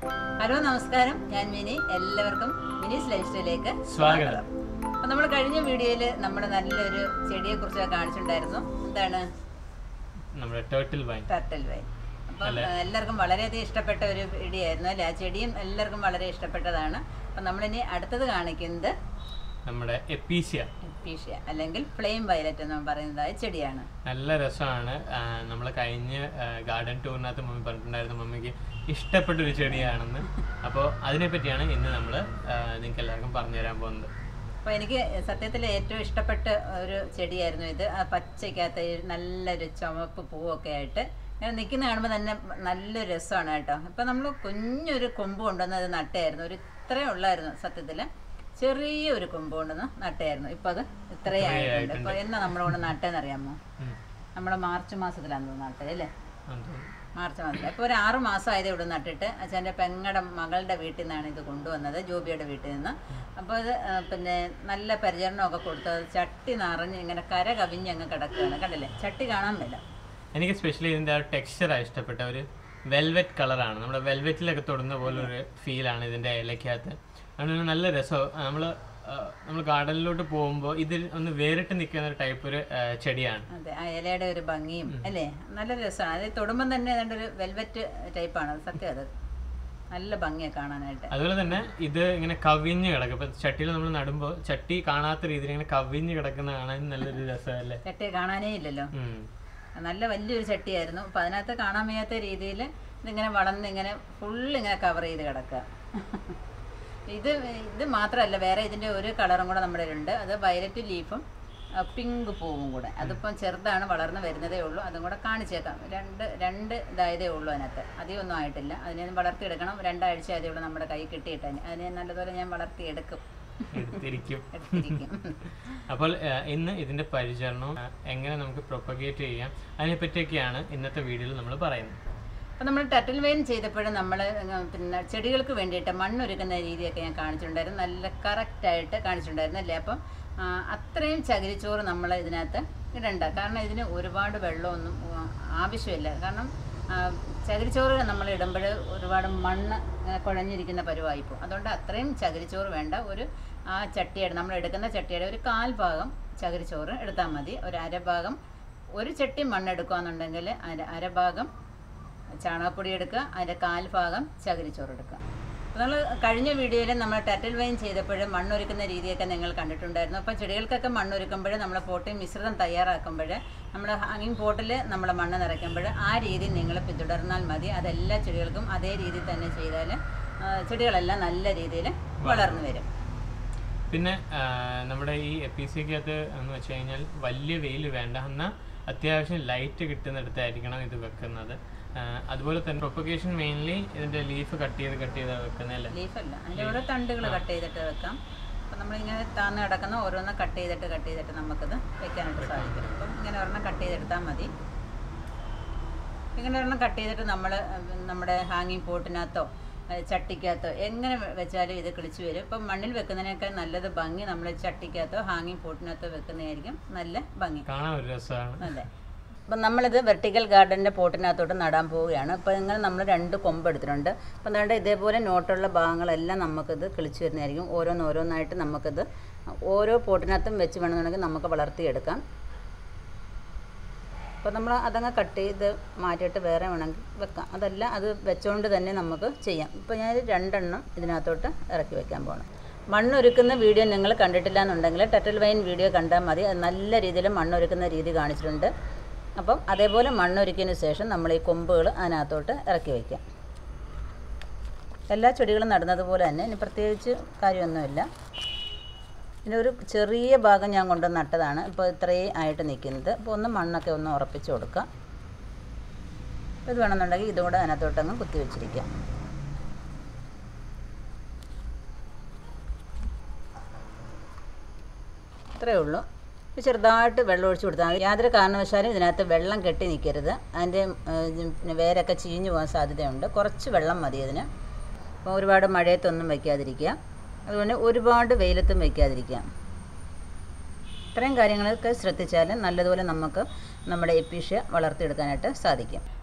Hello നമസ്കാരം ഞാൻ mini എല്ലാവർക്കും മിനീസ് ലൈഫ് സ്റ്റൈലിലേക്ക് സ്വാഗതം അപ്പൊ നമ്മൾ കഴിഞ്ഞ വീഡിയോയിൽ നമ്മുടെ നല്ലൊരു ചെടിയെ കുറിച്ച് കാണിച്ചിട്ടുണ്ടായിരുന്നു എന്താണ് നമ്മുടെ ടേർട്ടിൽ വൈൻ ടർട്ടൽ വൈൻ അപ്പം എല്ലാവർക്കും വളരെയധികം ഇഷ്ടപ്പെട്ട ഒരു ചെടിയായിരുന്നു അല്ലേ ആ ചെടിയും എല്ലാവർക്കും വളരെ ഇഷ്ടപ്പെട്ടതാണ് അപ്പം നമ്മളിനി അടുത്തത് കാണിക്കുന്നത് നമ്മുടെ എപ്പീസിയ എപ്പീഷ്യ അല്ലെങ്കിൽ ഫ്ലെയിം വയലറ്റ് എന്ന് പറയുന്നതായ ചെടിയാണ് നല്ല രസമാണ് നമ്മൾ കഴിഞ്ഞ ഗാർഡൻ ടൂറിനകത്ത് മമ്മി പറഞ്ഞിട്ടുണ്ടായിരുന്നു മമ്മിക്ക് ഇഷ്ടപ്പെട്ട ഒരു ചെടിയാണെന്ന് അപ്പോൾ അതിനെപ്പറ്റിയാണ് ഇന്ന് നമ്മൾ നിങ്ങൾക്ക് എല്ലാവർക്കും പറഞ്ഞു തരാൻ പോകുന്നത് അപ്പോൾ എനിക്ക് സത്യത്തിൽ ഏറ്റവും ഇഷ്ടപ്പെട്ട ഒരു ചെടിയായിരുന്നു ഇത് ആ പച്ചയ്ക്കകത്ത് ഈ നല്ലൊരു ചുവപ്പ് പൂവൊക്കെ ആയിട്ട് ഇങ്ങനെ നിൽക്കുന്ന കാണുമ്പോൾ തന്നെ നല്ലൊരു രസമാണ് കേട്ടോ ഇപ്പം നമ്മൾ കുഞ്ഞൊരു കൊമ്പ് കൊണ്ടുവന്ന് അത് നട്ടായിരുന്നു ഒരു ഇത്രയും ഉള്ളായിരുന്നു സത്യത്തിൽ ചെറിയൊരു കൊമ്പ് കൊണ്ടുവന്ന് നട്ടായിരുന്നു ഇപ്പം അത് ഇത്രയും ആയിട്ടുണ്ട് ഇപ്പോൾ എന്നാ നമ്മൾ കൊണ്ട് നട്ടതെന്ന് അറിയാമോ ഉം. നമ്മുടെ മാർച്ച് മാസത്തിലാണ് തോന്നുന്നു നട്ടത് അല്ലേ അത് മാർച്ച് മാസത്തിൽ അപ്പോൾ ഒരു ആറ് മാസമായതേ ഇവിടെ നട്ടിട്ട് അച്ഛൻ്റെ പെങ്ങടെ മകളുടെ വീട്ടിൽ നിന്നാണ് ഇത് കൊണ്ടുവന്നത് ജോബിയുടെ വീട്ടിൽ നിന്ന് അപ്പോൾ ഇത് ആ, പിന്നെ നല്ല പരിചരണമൊക്കെ കൊടുത്ത് അത് ചട്ടി നിറഞ്ഞ് ഇങ്ങനെ കര കവിഞ്ഞ് അങ്ങ് കിടക്കുകയാണ് കണ്ടില്ലേ ചട്ടി കാണാൻ മേല എനിക്ക് സ്പെഷ്യലി ഇതിൻ്റെ ആ ടെക്സ്ചറാണ് ഇഷ്ടപ്പെട്ട ഒരു വെൽവെറ്റ് കളറാണ് നമ്മുടെ വെൽവെറ്റിലൊക്കെ തൊടുന്ന പോലെ ഒരു ഫീലാണ് ഇതിൻ്റെ ഇലയ്ക്കകത്ത് അതുകൊണ്ട് നല്ല രസം നമ്മൾ നമ്മൾ ഗാർഡനിലോട്ട് പോകുമ്പോൾ ഇതിൽ ഒന്ന് വേറിട്ട് നിൽക്കുന്ന ഒരു ടൈപ്പ് ഒരു ആ, ചെടിയാണ് അതെ ആ ഇലയുടെ ഒരു ഭംഗിയും അല്ലേ നല്ല രസമാണ് അത് തൊടുമ്പം തന്നെ ഏതാണ്ട് ഒരു വെൽവെറ്റ് ടൈപ്പാണ് അത് സത്യം അത് നല്ല ഭംഗിയാണ് കാണാനായിട്ട് അതുപോലെ തന്നെ ഇത് ഇങ്ങനെ കവിഞ്ഞ് കിടക്കും ഇപ്പൊ ചട്ടിയിൽ നമ്മൾ നടുമ്പോൾ ചട്ടി കാണാത്ത രീതിയിൽ ഇങ്ങനെ കവിഞ്ഞ് കിടക്കുന്ന കാണാൻ നല്ലൊരു രസമല്ലേ ചട്ടി കാണാനേ ഇല്ലല്ലോ ഉം. നല്ല വലിയൊരു ചട്ടിയായിരുന്നു അപ്പം അതിനകത്ത് കാണാൻ വയ്യാത്ത രീതിയിൽ ഇതിങ്ങനെ വളർന്ന് ഇങ്ങനെ ഫുള്ള് ഇങ്ങനെ കവർ ചെയ്ത് കിടക്കുക ഇത് ഇത് മാത്രമല്ല വേറെ ഇതിൻ്റെ ഒരു കളറും കൂടെ നമ്മുടെ ഉണ്ട് അത് വയലറ്റ് ലീഫും പിങ്ക് പൂവും കൂടെ അതിപ്പം ചെറുതാണ് വളർന്ന് വരുന്നതേ ഉള്ളൂ അതും കൂടെ കാണിച്ചേക്കാം രണ്ട് രണ്ട് ഇതായതേ ഉള്ളൂ അതിനകത്ത് അധികമൊന്നും ആയിട്ടില്ല അതിനെ ഒന്ന് വളർത്തിയെടുക്കണം രണ്ടാഴ്ച അതേ ഉള്ളൂ നമ്മുടെ കൈ കിട്ടിയിട്ടാണ് അതിനെ നല്ലതുപോലെ ഞാൻ വളർത്തിയെടുക്കും എടുത്തിരിക്കും എടുത്തിരിക്കും അപ്പോൾ ആ, ഇന്ന് ഇതിന്റെ പരിചരണവും ആ, എങ്ങനെ നമുക്ക് പ്രൊപ്പഗേറ്റ് ചെയ്യാം അതിനെപ്പറ്റിയൊക്കെയാണ് ഇന്നത്തെ വീഡിയോയിൽ നമ്മൾ പറയുന്നത് അപ്പം നമ്മൾ ടട്ടിൽ വെയിൻ ചെയ്തപ്പോഴും നമ്മൾ പിന്നെ ചെടികൾക്ക് വേണ്ടിയിട്ട് മണ്ണൊരുക്കുന്ന രീതിയൊക്കെ ഞാൻ കാണിച്ചിട്ടുണ്ടായിരുന്നു നല്ല കറക്റ്റായിട്ട് കാണിച്ചിട്ടുണ്ടായിരുന്നു അല്ലേ അപ്പം ആ, അത്രയും ചകിരിച്ചോറ് നമ്മൾ ഇതിനകത്ത് ഇടണ്ട കാരണം ഇതിന് ഒരുപാട് വെള്ളമൊന്നും ആ, ആവശ്യമില്ല കാരണം ആ, ചകിരിച്ചോറ് നമ്മൾ ഇടുമ്പോൾ ഒരുപാട് മണ്ണ് ഇങ്ങനെ കുഴഞ്ഞിരിക്കുന്ന പരുവായിപ്പോൾ അതുകൊണ്ട് അത്രയും ചകിരിച്ചോറ് വേണ്ട ഒരു ആ ചട്ടിയുടെ നമ്മൾ എടുക്കുന്ന ചട്ടിയുടെ ഒരു കാൽ ഭാഗം ചകിരിച്ചോറ് എടുത്താൽ മതി ഒരു അരഭാഗം ഒരു ചട്ടി മണ്ണെടുക്കുകയെന്നുണ്ടെങ്കിൽ അര അരഭാഗം ചാണകപ്പൊടി എടുക്കുക അതിൻ്റെ കാൽ ഭാഗം ചകിരിച്ചോറ് എടുക്കുക നമ്മൾ കഴിഞ്ഞ വീഡിയോയിൽ നമ്മൾ ടട്ടിൽ വൈൻ ചെയ്തപ്പോൾ മണ്ണൊരുക്കുന്ന രീതിയൊക്കെ നിങ്ങൾ കണ്ടിട്ടുണ്ടായിരുന്നു അപ്പോൾ ചെടികൾക്കൊക്കെ മണ്ണൊരുക്കുമ്പോൾ നമ്മൾ പോട്ടിൽ മിശ്രിതം തയ്യാറാക്കുമ്പോൾ നമ്മൾ ഹാങ്ങിങ് പോട്ടിൽ നമ്മൾ മണ്ണ് നിറയ്ക്കുമ്പോൾ ആ രീതി നിങ്ങൾ പിന്തുടർന്നാൽ മതി അതെല്ലാ ചെടികൾക്കും അതേ രീതിയിൽ തന്നെ ചെയ്താൽ ആ, ചെടികളെല്ലാം നല്ല രീതിയിൽ വളർന്നു വരും പിന്നെ ആ, നമ്മുടെ ഈ പി സിക്കകത്ത് എന്ന് വെച്ച് കഴിഞ്ഞാൽ വലിയ വെയിൽ വേണ്ട എന്നാൽ അത്യാവശ്യം ലൈറ്റ് കിട്ടുന്നിടത്തായിരിക്കണം ഇത് വെക്കുന്നത് ആ, അതുപോലെ തന്നെ പ്രൊപ്പഗേഷൻ മെയിൻലി ഇതിന്റെ ലീഫ് കട്ട് ചെയ്ത് കട്ട് ചെയ്ത് വെക്കുന്നതല്ലേ ലീഫല്ല അതിൻ്റെ ഓരോ തണ്ടുകൾ കട്ട് ചെയ്തിട്ട് വെക്കാം അപ്പം നമ്മളിങ്ങനെ താന്ന് കിടക്കുന്ന ഓരോന്ന് കട്ട് ചെയ്തിട്ട് കട്ട് ചെയ്തിട്ട് നമുക്കത് വെക്കാനായിട്ട് സാധിക്കും അപ്പം ഇങ്ങനെ ഒരെണ്ണം കട്ട് ചെയ്തെടുത്താൽ മതി ഇങ്ങനെ ഒരെണ്ണം കട്ട് ചെയ്തിട്ട് നമ്മൾ നമ്മുടെ ഹാങ്ങിങ് പോട്ടിനകത്തോ അഹ് ചട്ടിക്കകത്തോ എങ്ങനെ വെ- വെച്ചാലും ഇത് കിളിച്ച് വരും ഇപ്പം മണ്ണിൽ വെക്കുന്നതിനേക്കാൾ നല്ലത് ഭംഗി നമ്മൾ ചട്ടിക്കകത്തോ ഹാങ്ങിങ് പോട്ടിനകത്തോ വെക്കുന്നതായിരിക്കും നല്ല ഭംഗി കാണാൻ ഒരു രസമാണ് അതെ അപ്പം നമ്മളിത് വെർട്ടിക്കൽ ഗാർഡൻ്റെ പോട്ടിനകത്തോട്ട് നടാൻ പോവുകയാണ് അപ്പോൾ ഇങ്ങനെ നമ്മൾ രണ്ട് കൊമ്പ് എടുത്തിട്ടുണ്ട് അപ്പം അതുകൊണ്ട് ഇതേപോലെ നോട്ടുള്ള ഭാഗങ്ങളെല്ലാം നമുക്കിത് കിളിച്ച് വരുന്നതായിരിക്കും ഓരോന്നോരോന്നായിട്ട് നമുക്കിത് ഓരോ പോട്ടിനകത്തും വെച്ച് വേണമെന്നുണ്ടെങ്കിൽ നമുക്ക് വളർത്തിയെടുക്കാം അപ്പോൾ നമ്മൾ അതങ്ങ് കട്ട് ചെയ്ത് മാറ്റിയിട്ട് വേറെ വേണമെങ്കിൽ വെക്കാം അതല്ല അത് വെച്ചുകൊണ്ട് തന്നെ നമുക്ക് ചെയ്യാം ഇപ്പോൾ ഞാൻ രണ്ടെണ്ണം ഇതിനകത്തോട്ട് ഇറക്കി വെക്കാൻ പോകണം മണ്ണൊരുക്കുന്ന വീഡിയോ നിങ്ങൾ കണ്ടിട്ടില്ല എന്നുണ്ടെങ്കിൽ ടട്ടൽ വൈൻ വീഡിയോ കണ്ടാൽ മതി അത് നല്ല രീതിയിൽ മണ്ണൊരുക്കുന്ന രീതി കാണിച്ചിട്ടുണ്ട് അപ്പം അതേപോലെ മണ്ണൊരുക്കിയതിന് ശേഷം നമ്മൾ ഈ കൊമ്പുകൾ അതിനകത്തോട്ട് ഇറക്കി വയ്ക്കാം എല്ലാ ചെടികളും നടുന്നതുപോലെ തന്നെ ഇനി പ്രത്യേകിച്ച് കാര്യമൊന്നുമില്ല പിന്നെ ഒരു ചെറിയ ഭാഗം ഞാൻ കൊണ്ട് നട്ടതാണ് ഇപ്പോൾ ഇത്രയും ആയിട്ട് നിൽക്കുന്നത് അപ്പോൾ ഒന്ന് മണ്ണൊക്കെ ഒന്ന് ഉറപ്പിച്ച് കൊടുക്കാം അപ്പോൾ ഇത് വേണമെന്നുണ്ടെങ്കിൽ ഇതും കൂടെ അതിനകത്തോട്ടങ്ങ് കുത്തി വെച്ചിരിക്കാം ഇത്രയേ ഉള്ളൂ ഇത് ചെറുതായിട്ട് വെള്ളം ഒഴിച്ച് കൊടുത്താൽ മതി യാതൊരു കാരണവശാലും ഇതിനകത്ത് വെള്ളം കെട്ടി നിൽക്കരുത് അതിൻ്റെ ഏഹ്, പിന്നെ വേരൊക്കെ ചീഞ്ഞു പോകാൻ സാധ്യതയുണ്ട് കുറച്ച് വെള്ളം മതി അതിന് അപ്പോൾ ഒരുപാട് മഴയത്തൊന്നും വയ്ക്കാതിരിക്കുക അതുപോലെ ഒരുപാട് വെയിലത്തും വയ്ക്കാതിരിക്കുക ഇത്രയും കാര്യങ്ങളൊക്കെ ശ്രദ്ധിച്ചാൽ നല്ലതുപോലെ നമുക്ക് നമ്മുടെ എപ്പീഷ്യ വളർത്തിയെടുക്കാനായിട്ട് സാധിക്കും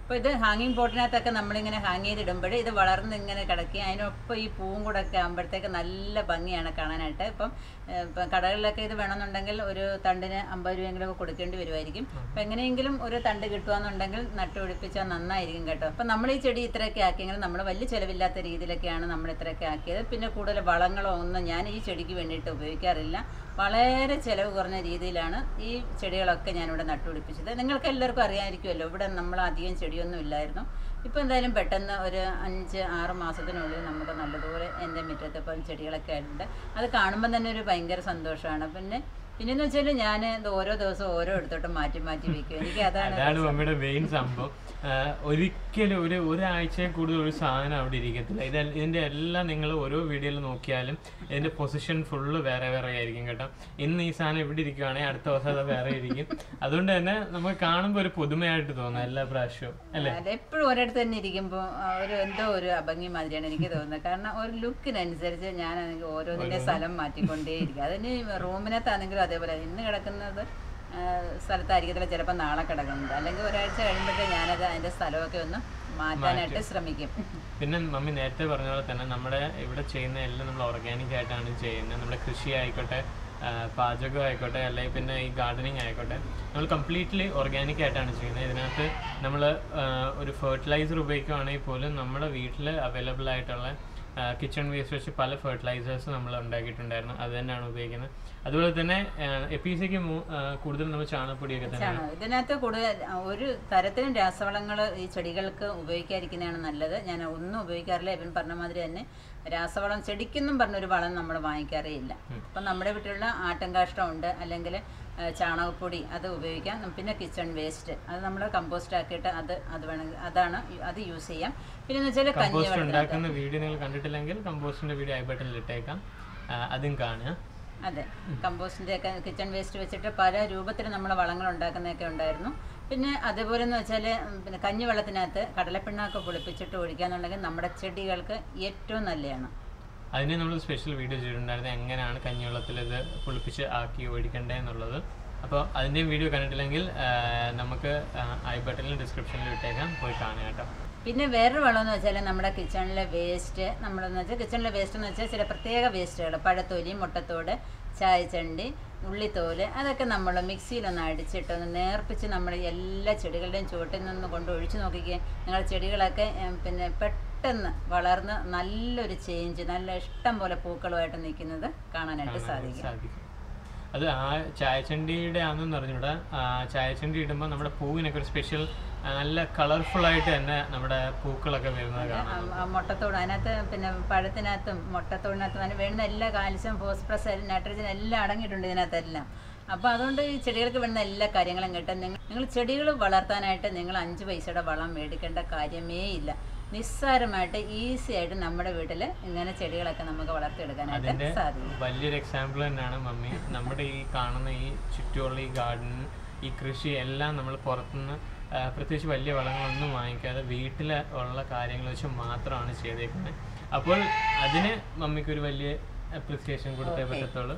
അപ്പോൾ ഇത് ഹാങ്ങിങ് പോട്ടിനകത്തൊക്കെ നമ്മളിങ്ങനെ ഹാങ് ചെയ്തിടുമ്പോൾ ഇത് വളർന്ന് ഇങ്ങനെ കിടക്കുകയും അതിനൊപ്പം ഈ പൂവും കൂടെ ഒക്കെ ആകുമ്പോഴത്തേക്ക് നല്ല ഭംഗിയാണ് കാണാനായിട്ട് ഇപ്പം ഏഹ്, ഇപ്പം കടകളിലൊക്കെ ഇത് വേണമെന്നുണ്ടെങ്കിൽ ഒരു തണ്ടിന് അമ്പത് രൂപയെങ്കിലും ഒക്കെ കൊടുക്കേണ്ടി വരുമായിരിക്കും അപ്പം എങ്ങനെയെങ്കിലും ഒരു തണ്ട് കിട്ടുകയെന്നുണ്ടെങ്കിൽ നട്ടുപിടിപ്പിച്ചാൽ നന്നായിരിക്കും കേട്ടോ അപ്പം നമ്മൾ ഈ ചെടി ഇത്രയൊക്കെ ആക്കിയെങ്കിൽ നമ്മൾ വലിയ ചിലവില്ലാത്ത രീതിയിലൊക്കെയാണ് നമ്മൾ ഇത്രയൊക്കെ ആക്കിയത് പിന്നെ കൂടുതൽ വളങ്ങളോ ഒന്നും ഞാൻ ഈ ചെടിക്ക് വേണ്ടിയിട്ട് ഉപയോഗിക്കാറില്ല വളരെ ചിലവ് കുറഞ്ഞ രീതിയിലാണ് ഈ ചെടികളൊക്കെ ഞാനിവിടെ നട്ടുപിടിപ്പിച്ചത് നിങ്ങൾക്ക് എല്ലാവർക്കും അറിയാമായിരിക്കുമല്ലോ ഇവിടെ നമ്മൾ അധികം ചെടിയൊന്നും ഇല്ലായിരുന്നു ഇപ്പോൾ എന്തായാലും പെട്ടെന്ന് ഒരു അഞ്ച് ആറ് മാസത്തിനുള്ളിൽ നമുക്ക് നല്ലതുപോലെ എൻ്റെ മുറ്റത്ത് ഇപ്പം ചെടികളൊക്കെ ആയിട്ടുണ്ട് അത് കാണുമ്പോൾ തന്നെ ഒരു ഭയങ്കര സന്തോഷമാണ് പിന്നെ പിന്നെന്ന് വെച്ചാൽ ഞാൻ ഇത് ഓരോ ദിവസവും ഓരോ എടുത്തോട്ട് മാറ്റി മാറ്റി വെക്കും എനിക്ക് അതാണ് അതാണ് മമ്മിയുടെ മെയിൻ സംഭവം ആ, ഒരിക്കലും ഒരു ഒരാഴ്ചയിൽ കൂടുതൽ ഒരു സാധനം അവിടെ ഇരിക്കത്തില്ല ഇത് ഇതിന്റെ എല്ലാം നിങ്ങൾ ഓരോ വീഡിയോയിൽ നോക്കിയാലും ഇതിന്റെ പൊസിഷൻ ഫുള്ള് വേറെ വേറെ ആയിരിക്കും കേട്ടോ ഇന്ന് ഈ സാധനം ഇവിടെ ഇരിക്കുവാണെങ്കിൽ അടുത്ത ദിവസം അത് വേറെ ഇരിക്കും അതുകൊണ്ട് തന്നെ നമുക്ക് കാണുമ്പോൾ ഒരു പുതുമയായിട്ട് തോന്നും എല്ലാ പ്രാവശ്യവും അല്ലേ അല്ല എപ്പോഴും ഒരിടത്ത് തന്നെ ഇരിക്കുമ്പോൾ ഒരു എന്തോ ഒരു അഭംഗി മാതിരിയാണ് എനിക്ക് തോന്നുന്നത് കാരണം ഒരു ലുക്കിനനുസരിച്ച് ഞാനാണെങ്കിൽ ഓരോന്നിൻ്റെ സ്ഥലം മാറ്റിക്കൊണ്ടേയിരിക്കും അതിന് റൂമിനകത്താണെങ്കിലും അതേപോലെ ഇന്ന് കിടക്കുന്നത് ആ, സ്ഥലത്തായിരിക്കത്തില്ല ചിലപ്പോൾ നാളെ കിടക്കുന്നത് അല്ലെങ്കിൽ ഒരാഴ്ച കഴിയുമ്പോഴേ ഞാനത് അതിൻ്റെ സ്ഥലമൊക്കെ ഒന്ന് മാറ്റാനായിട്ട് ശ്രമിക്കും പിന്നെ മമ്മി നേരത്തെ പറഞ്ഞ പോലെ തന്നെ നമ്മുടെ ഇവിടെ ചെയ്യുന്ന എല്ലാം നമ്മൾ ഓർഗാനിക് ആയിട്ടാണ് ചെയ്യുന്നത് നമ്മുടെ കൃഷി ആയിക്കോട്ടെ ആ, പാചകം ആയിക്കോട്ടെ അല്ലെങ്കിൽ പിന്നെ ഈ ഗാർഡനിങ് ആയിക്കോട്ടെ നമ്മൾ കംപ്ലീറ്റ്ലി ഓർഗാനിക് ആയിട്ടാണ് ചെയ്യുന്നത് ഇതിനകത്ത് നമ്മൾ ഒരു ഫെർട്ടിലൈസർ ഉപയോഗിക്കുകയാണെങ്കിൽ പോലും നമ്മുടെ വീട്ടിൽ അവൈലബിൾ ആയിട്ടുള്ള കിച്ചൺ വേസ്റ്റ് വെച്ച് പല ഫെർട്ടിലൈസേഴ്സ് നമ്മൾ ഉണ്ടാക്കിയിട്ടുണ്ടായിരുന്നു അത് തന്നെയാണ് ഉപയോഗിക്കുന്നത് അതുപോലെ തന്നെ എ പി സിക്ക് കൂടുതൽ നമ്മൾ ചാണകപ്പൊടിയൊക്കെ തന്നെ ചാണകം ഇതിനകത്ത് കൂടുതൽ ആ, ഒരു തരത്തിലും രാസവളങ്ങൾ ഈ ചെടികൾക്ക് ഉപയോഗിക്കാതിരിക്കുന്നതാണ് നല്ലത് ഞാൻ ഒന്നും ഉപയോഗിക്കാറില്ല ഇവൻ പറഞ്ഞ മാതിരി തന്നെ രാസവളം ചെടിക്കെന്നും പറഞ്ഞൊരു വളം നമ്മൾ വാങ്ങിക്കാറേ ഇല്ല അപ്പം നമ്മുടെ വീട്ടിലുള്ള ആട്ടിൻകാഷ്ടം ഉണ്ട് അല്ലെങ്കിൽ ചാണകപ്പൊടി അത് ഉപയോഗിക്കാം പിന്നെ കിച്ചൺ വേസ്റ്റ് അത് നമ്മൾ കമ്പോസ്റ്റ് ആക്കിയിട്ട് അത് അത് വേണമെങ്കിൽ അതാണ് യു- അത് യൂസ് ചെയ്യാം പിന്നെ എന്ന് വെച്ചാൽ കഞ്ഞി കമ്പോസ്റ്റ് വെള്ളത്തിനകത്ത് ഉണ്ടാക്കുന്ന വീഡിയോ നിങ്ങൾ കണ്ടിട്ടില്ലെങ്കിൽ കമ്പോസ്റ്റിന്റെ വീഡിയോ ഐ ബട്ടണിൽ ഇട്ടേക്കാം ആ, അതും കാണുക അതെ കമ്പോസ്റ്റിൻ്റെ ഒക്കെ കിച്ചൺ വേസ്റ്റ് വെച്ചിട്ട് പല രൂപത്തിൽ നമ്മൾ വളങ്ങൾ ഉണ്ടാക്കുന്നതൊക്കെ ഉണ്ടായിരുന്നു പിന്നെ അതേപോലെ എന്ന് വെച്ചാൽ പിന്നെ കഞ്ഞിവെള്ളത്തിനകത്ത് കടലപ്പിണ്ണാക്ക് പൊളിപ്പിച്ചിട്ട് ഒഴിക്കാന്നുണ്ടെങ്കിൽ നമ്മുടെ ചെടികൾക്ക് ഏറ്റവും നല്ലതാണ് അതിന് നമ്മൾ സ്പെഷ്യൽ വീഡിയോ ചെയ്തിട്ടുണ്ടായിരുന്നു എങ്ങനെയാണ് കഞ്ഞിവെള്ളത്തിൽ ഇത് പുളിപ്പിച്ച് ആക്കി ഒഴിക്കണ്ടേ എന്നുള്ളത് അപ്പോൾ അതിൻ്റെയും വീഡിയോ കണ്ടിട്ടില്ലെങ്കിൽ ആ, നമുക്ക് ഐ ബട്ടണിൽ ഡിസ്ക്രിപ്ഷനിൽ ഇട്ടേക്കാം പോയി കാണുക കേട്ടോ പിന്നെ വേറൊരു വളമെന്ന് വെച്ചാൽ നമ്മുടെ കിച്ചണിലെ വേസ്റ്റ് നമ്മളെന്ന് വെച്ചാൽ കിച്ചണിലെ വേസ്റ്റ് എന്ന് വെച്ചാൽ ചില പ്രത്യേക വേസ്റ്റുകൾ പഴത്തൊലി മുട്ടത്തോട് ചായച്ചണ്ടി ഉള്ളിത്തോല് അതൊക്കെ നമ്മൾ മിക്സിയിലൊന്ന് അടിച്ചിട്ടൊന്ന് നേർപ്പിച്ച് നമ്മൾ എല്ലാ ചെടികളുടെയും ചുവട്ടിൽ നിന്ന് കൊണ്ട് ഒഴിച്ചു നോക്കിക്കേ നിങ്ങളുടെ ചെടികളൊക്കെ ഉം, പിന്നെ പെട്ടെന്ന് വളർന്ന് നല്ലൊരു ചേഞ്ച് നല്ല ഇഷ്ടം പോലെ പൂക്കളുമായിട്ട് നിൽക്കുന്നത് കാണാനായിട്ട് സാധിക്കും സാധിക്കും അത് ആ ചായച്ചണ്ടിയുടെ ആണെന്ന് അറിഞ്ഞൂടാ ആ, ചായച്ചണ്ടി ഇടുമ്പോൾ നമ്മുടെ പൂവിനൊക്കെ ഒരു സ്പെഷ്യൽ നല്ല കളർഫുൾ ആയിട്ട് തന്നെ നമ്മുടെ പൂക്കളൊക്കെ വരുന്നത് കാണാം ആ- ആ മുട്ടത്തോട് അതിനകത്ത് പിന്നെ പഴത്തിനകത്തും മുട്ടത്തോടിനകത്തും അതിന് വേണ്ടുന്ന എല്ലാ കാൽസ്യം ഫോസ്ഫറസ് നൈട്രജൻ എല്ലാം അടങ്ങിയിട്ടുണ്ട് ഇതിനകത്തെല്ലാം അപ്പോൾ അതുകൊണ്ട് ഈ ചെടികൾക്ക് വേണ്ടുന്ന എല്ലാ കാര്യങ്ങളും കിട്ടും നിങ്ങൾ നിങ്ങൾ ചെടികൾ വളർത്താനായിട്ട് നിങ്ങൾ അഞ്ച് പൈസയുടെ വളം മേടിക്കേണ്ട കാര്യമേ ഇല്ല നിസ്സാരമായിട്ട് ഈസി ആയിട്ട് നമ്മുടെ വീട്ടിൽ ഇങ്ങനെ ചെടികളൊക്കെ നമുക്ക് വളർത്തിയെടുക്കാനായിട്ട് അതിന്റെ സാധിക്കും വലിയൊരു എക്സാമ്പിൾ തന്നെയാണ് മമ്മി നമ്മുടെ ഈ കാണുന്ന ഈ ചുറ്റുമുള്ള ഈ ഗാർഡൻ ഈ കൃഷി എല്ലാം നമ്മൾ പുറത്തുനിന്ന് ആ, പ്രത്യേകിച്ച് വലിയ വളങ്ങളൊന്നും വാങ്ങിക്കാതെ വീട്ടിൽ ഉള്ള കാര്യങ്ങൾ വെച്ച് മാത്രമാണ് ചെയ്തേക്കുന്നത് അപ്പോൾ അതിന് മമ്മിക്ക് ഒരു വലിയ അപ്രിസിയേഷൻ കൊടുത്തേ പറ്റത്തുള്ളൂ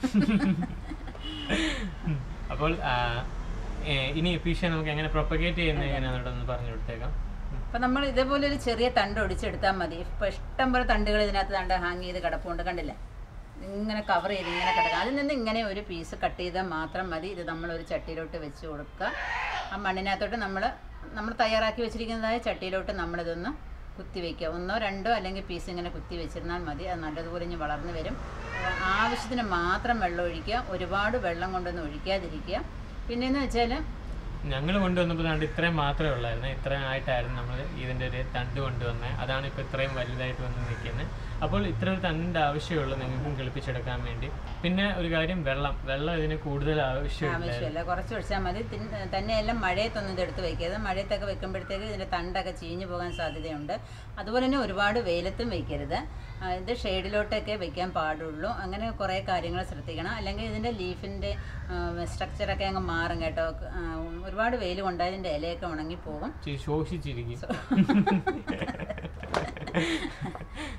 അപ്പോൾ ആ, ഏ, ഇനി എപ്പീഷ്യ നമുക്ക് എങ്ങനെ പ്രൊപ്പഗേറ്റ് ചെയ്യുന്നത് എങ്ങനെയാണെന്ന് പറഞ്ഞു കൊടുത്തേക്കാം ഉം. അപ്പം നമ്മൾ ഇതേപോലെ ഒരു ചെറിയ തണ്ട് ഒടിച്ചെടുത്താൽ മതി ഇപ്പം ഇഷ്ടം പോലെ തണ്ടുകൾ ഇതിനകത്ത് തണ്ട് ഹാങ് ചെയ്ത് കിടപ്പുണ്ട് കണ്ടില്ലേ ഇങ്ങനെ കവർ ചെയ്ത് ഇങ്ങനെ കിടക്കുക അതിൽ നിന്ന് ഇങ്ങനെ ഒരു പീസ് കട്ട് ചെയ്താൽ മാത്രം മതി ഇത് നമ്മൾ ഒരു ചട്ടിയിലോട്ട് വെച്ച് കൊടുക്കുക ആ മണ്ണിനകത്തോട്ട് നമ്മൾ നമ്മൾ തയ്യാറാക്കി വെച്ചിരിക്കുന്നതായ ചട്ടിയിലോട്ട് നമ്മളിതൊന്ന് കുത്തി വയ്ക്കുക ഒന്നോ രണ്ടോ അല്ലെങ്കിൽ പീസ് ഇങ്ങനെ കുത്തി വെച്ചിരുന്നാൽ മതി അത് നല്ലതുപോലെ ഇനി വളർന്നു വരും ആവശ്യത്തിന് മാത്രം വെള്ളം ഒഴിക്കുക ഒരുപാട് വെള്ളം കൊണ്ടൊന്നും ഒഴിക്കാതിരിക്കുക പിന്നെയെന്ന് വെച്ചാൽ ഞങ്ങൾ കൊണ്ടുവന്നപ്പോൾ ദാണ്ട് ഇത്രയും മാത്രമേ ഉള്ളായിരുന്നു ഇത്രയും ആയിട്ടായിരുന്നു നമ്മൾ ഇതിൻ്റെ ഒരു തണ്ട് കൊണ്ടുവന്നത് അതാണ് ഇപ്പോൾ ഇത്രയും വലുതായിട്ട് വന്ന് നിൽക്കുന്നത് അപ്പോൾ ഇത്ര ഒരു തണ്ടിൻ്റെ ആവശ്യമുള്ളൂ നിങ്ങൾക്കും കിളിപ്പിച്ചെടുക്കാൻ വേണ്ടി പിന്നെ ഒരു കാര്യം വെള്ളം വെള്ളം ഇതിന് കൂടുതൽ ആവശ്യമില്ല ആവശ്യമില്ല കുറച്ച് ഒഴിച്ചാൽ മതി തിൻ- തന്നെയെല്ലാം മഴയത്തൊന്നും ഇതെടുത്ത് വെക്കരുത് മഴയത്തൊക്കെ വെക്കുമ്പോഴത്തേക്ക് ഇതിൻ്റെ തണ്ടൊക്കെ ചീഞ്ഞു പോകാൻ സാധ്യതയുണ്ട് അതുപോലെ തന്നെ ഒരുപാട് വെയിലത്തും വെക്കരുത് ആ, ഇത് ഷെയ്ഡിലോട്ടൊക്കെ വെക്കാൻ പാടുള്ളൂ അങ്ങനെ കുറേ കാര്യങ്ങൾ ശ്രദ്ധിക്കണം അല്ലെങ്കിൽ ഇതിൻ്റെ ലീഫിൻ്റെ സ്ട്രക്ചറൊക്കെ അങ്ങ് മാറും കേട്ടോ ആ, ഒരുപാട് വെയിൽ കൊണ്ട് അതിൻ്റെ ഇലയൊക്കെ ഉണങ്ങിപ്പോകും ചി- ശോഷിച്ചിരിക്കും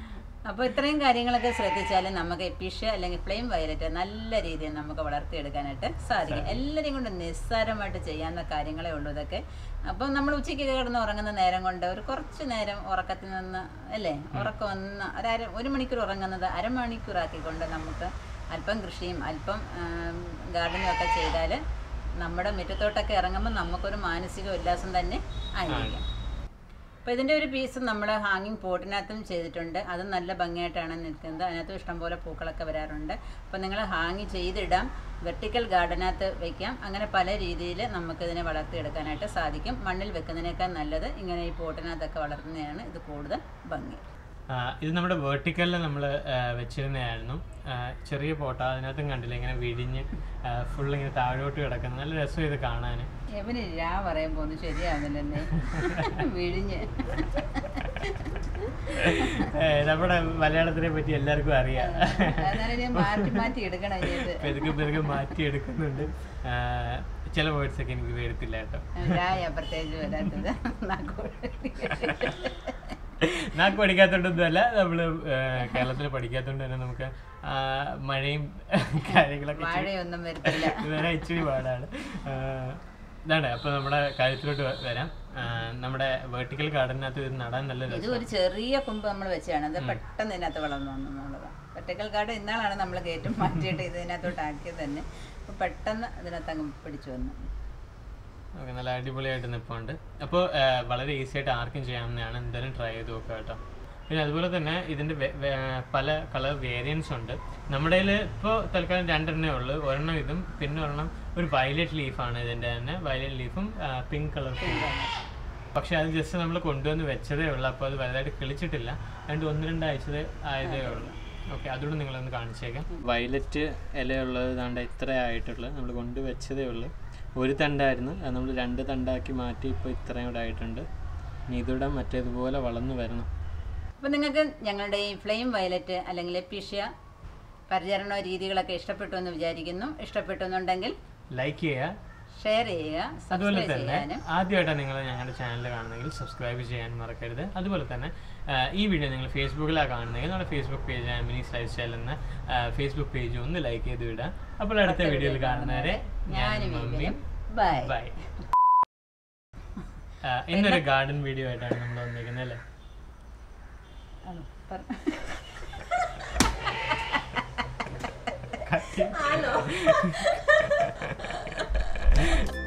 അപ്പോൾ ഇത്രയും കാര്യങ്ങളൊക്കെ ശ്രദ്ധിച്ചാൽ നമുക്ക് എപ്പിഷ്യ അല്ലെങ്കിൽ ഫ്ലെയിം വയലറ്റ് നല്ല രീതിയിൽ നമുക്ക് വളർത്തിയെടുക്കാനായിട്ട് സാധിക്കും എല്ലാവരെയും കൊണ്ട് നിസ്സാരമായിട്ട് ചെയ്യാവുന്ന കാര്യങ്ങളേ ഉള്ളൂ ഇതൊക്കെ അപ്പം നമ്മൾ ഉച്ചയ്ക്ക് കിടന്ന് ഉറങ്ങുന്ന നേരം കൊണ്ട് ഒരു കുറച്ച് നേരം ഉറക്കത്തിൽ നിന്ന് അല്ലേ ഉറക്കം ഒന്ന് ഒരു അര ഒരു മണിക്കൂർ ഉറങ്ങുന്നത് അരമണിക്കൂറാക്കിക്കൊണ്ട് നമുക്ക് അല്പം കൃഷിയും അല്പം ഗാർഡനും ഒക്കെ ചെയ്താൽ നമ്മുടെ മുറ്റത്തോട്ടൊക്കെ ഇറങ്ങുമ്പോൾ നമുക്കൊരു മാനസിക ഉല്ലാസം തന്നെ ആയിരിക്കും അപ്പോൾ ഇതിൻ്റെ ഒരു പീസ് നമ്മൾ ഹാങ്ങിങ് പോട്ടിനകത്തും ചെയ്തിട്ടുണ്ട് അത് നല്ല ഭംഗിയായിട്ടാണ് നിൽക്കുന്നത് അതിനകത്തും ഇഷ്ടംപോലെ പൂക്കളൊക്കെ വരാറുണ്ട് അപ്പോൾ നിങ്ങൾ ഹാങ് ചെയ്തിടാം വെർട്ടിക്കൽ ഗാർഡനകത്ത് വയ്ക്കാം അങ്ങനെ പല രീതിയിൽ നമുക്കിതിനെ വളർത്തിയെടുക്കാനായിട്ട് സാധിക്കും മണ്ണിൽ വെക്കുന്നതിനേക്കാൾ നല്ലത് ഇങ്ങനെ ഈ പോട്ടിനകത്തൊക്കെ വളർത്തുന്നതാണ് ഇത് കൂടുതൽ ഭംഗി ആ, ഇത് നമ്മുടെ വേർട്ടിക്കലിൽ നമ്മൾ വെച്ചിരുന്നതായിരുന്നു ആ, ചെറിയ പോട്ട അതിനകത്തും കണ്ടില്ല ഇങ്ങനെ വിരിഞ്ഞ് ഫുൾ ഇങ്ങനെ താഴോട്ട് കിടക്കുന്നത് നല്ല രസം ഇത് കാണാൻ എവന് രാ പറയുമ്പോൾ ഒന്നും ശരിയാവുന്നില്ലെന്നേ വിഴിഞ്ഞ് നമ്മുടെ മലയാളത്തിനെ പറ്റി എല്ലാവർക്കും അറിയാം അതാണ് ഞാൻ മാറ്റി മാറ്റി എടുക്കണം ഇത് പെതുക്കെ പെതുക്കെ മാറ്റി എടുക്കുന്നുണ്ട് ആ, ചില വേർഡ്സ് ഒക്കെ എനിക്ക് വരത്തില്ല കേട്ടോ രായ പ്രത്യേകിച്ച് വരാത്തത് നാക്ക് പഠിക്കാത്തോണ്ടൊന്നുമല്ല നമ്മള് കേരളത്തിൽ പഠിക്കാത്തോണ്ട് തന്നെ നമുക്ക് ആ, മഴയും കാര്യങ്ങളൊക്കെ ഇച്ചിരി- മഴയൊന്നും വരത്തില്ല വരാൻ ഇച്ചിരി പാടാണ് ആ, ഇതാണ് അപ്പൊ നമ്മുടെ കാര്യത്തിലോട്ട് വ- വരാം ആ, നമ്മുടെ വേർട്ടിക്കൽ ഗാർഡനകത്ത് ഇത് നടാൻ നല്ല ഇത് രസം ഒരു ചെറിയ കൊമ്പ് നമ്മൾ വെച്ചാണ് അത് പെട്ടെന്ന് ഇതിനകത്ത് വളർന്നു വന്നു എന്നുള്ളതാണ് വെട്ടക്കൽ കാട് ഇന്നാളാണ് നമ്മൾ കയറ്റം മാറ്റിയിട്ട് ഇത് ഇതിനകത്തോട്ട് ആക്കിയത് തന്നെ അപ്പോൾ പെട്ടെന്ന് ഇതിനകത്ത് അങ്ങ് പിടിച്ചു വന്നു ഓക്കെ നല്ല അടിപൊളിയായിട്ട് നിൽപ്പുണ്ട് അപ്പോൾ വളരെ ഈസി ആയിട്ട് ആർക്കും ചെയ്യാവുന്നതാണ് എന്തായാലും ട്രൈ ചെയ്ത് നോക്കുക കേട്ടോ പിന്നെ അതുപോലെ തന്നെ ഇതിൻ്റെ പല കളർ വേരിയൻസ് ഉണ്ട് നമ്മുടെ കയ്യിൽ ഇപ്പോൾ തൽക്കാലം രണ്ടെണ്ണേ ഉള്ളൂ ഒരെണ്ണം ഇതും പിന്നെ ഒരെണ്ണം ഒരു വയലറ്റ് ലീഫാണ് ഇതിൻ്റെ തന്നെ വയലറ്റ് ലീഫും പിങ്ക് കളർ പക്ഷെ അത് ജസ്റ്റ് നമ്മൾ കൊണ്ടുവന്ന് വെച്ചതേ ഉള്ളൂ അപ്പോൾ അത് വലുതായിട്ട് കിളിച്ചിട്ടില്ല രണ്ട് ഒന്ന് രണ്ടാഴ്ച ആയതേ ഉള്ളൂ ഓക്കെ അതുകൊണ്ട് നിങ്ങളൊന്ന് കാണിച്ചേക്കാം വയലറ്റ് ഇലയുള്ളത് ദാണ്ട ഇത്ര ആയിട്ടുള്ളത് നമ്മൾ കൊണ്ടുവച്ചതേ ഉള്ളൂ ഒരു തണ്ടായിരുന്നു അത് നമ്മൾ രണ്ട് തണ്ടാക്കി മാറ്റി ഇപ്പോൾ ഇത്രയും കൂടെ ആയിട്ടുണ്ട് ഇനി ഇതിവിടെ മറ്റേതുപോലെ വളർന്നു വരണം അപ്പോൾ നിങ്ങൾക്ക് ഞങ്ങളുടെ ഈ ഫ്ലെയിം വയലറ്റ് അല്ലെങ്കിൽ എപ്പിഷ്യ പരിചരണ രീതികളൊക്കെ ഇഷ്ടപ്പെട്ടു എന്ന് വിചാരിക്കുന്നു ഇഷ്ടപ്പെട്ടു എന്നുണ്ടെങ്കിൽ ലൈക്ക് ചെയ്യുക ഷെയർ ചെയ്യുക അതുപോലെ സബ്സ്ക്രൈബ് തന്നെ ചെയ്യാനും ആദ്യമായിട്ടാണ് നിങ്ങൾ ഞങ്ങളുടെ ചാനൽ കാണുന്നെങ്കിൽ സബ്സ്ക്രൈബ് ചെയ്യാൻ മറക്കരുത് അതുപോലെ തന്നെ ആ, ഈ വീഡിയോ നിങ്ങൾ ഫേസ്ബുക്കിലാണ് കാണുന്നെങ്കിൽ നമ്മുടെ Facebook page Mini's life style എന്ന ഫേസ്ബുക്ക് പേജ് ഒന്ന് ലൈക്ക് ചെയ്ത് വിടുക അപ്പോൾ അടുത്ത വീഡിയോയിൽ കാണുന്നവരെ ഞാൻ ഞാനും മമ്മിയും ബൈ ബൈ ഇന്നൊരു ഗാർഡൻ വീഡിയോ ആയിട്ടാണ് നമ്മൾ വന്നിരിക്കുന്നത് അല്ലേ ഹലോ